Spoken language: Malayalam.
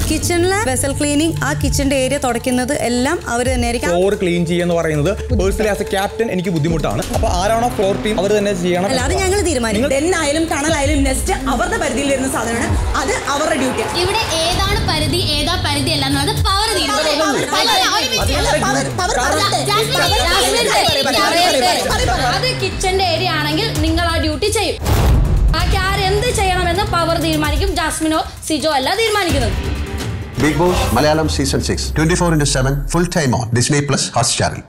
കിച്ചണിലെ വെസൽ ക്ലീനിങ് ആ കിച്ചന്റെ ഏരിയ തുടയ്ക്കുന്നത് എല്ലാം അവർ തന്നെയായിരിക്കും ഫ്ലോർ ക്ലീൻ ചെയ്യുക പറയുന്നത് പേഴ്സണലി ആസ് എ ക്യാപ്റ്റൻ എനിക്ക് ബുദ്ധിമുട്ടാണ് അപ്പൊ ആരാണോ ഫ്ലോർ ടീം അവർ തന്നെ ചെയ്യണം അല്ല അത് ഞങ്ങൾ തീരുമാനിക്കും ഡെന്നായാലും ടണലായാലും നെസ്റ്റ് അവരുടെ പരിധിയിൽ വരുന്ന സാധനമാണ് അത് അവരുടെ ഡ്യൂട്ടിയാണ് ഇവിടെ ഏതാണ് പരിധി ഏതാ പരിധി അല്ല എന്നുള്ളത് പവർ അത് കിച്ചന്റെ ഏരിയ ആണെങ്കിൽ നിങ്ങൾ ആ ഡ്യൂട്ടി ചെയ്യും ബാക്കി ആരെന്ത് ചെയ്യണമെന്ന് പവർ തീരുമാനിക്കും ജാസ്മിനോ സിജോ അല്ല തീരുമാനിക്കുന്നത് Big Boss Malayalam Season 6, 24 into 7, full time on Disney Plus Hotstar.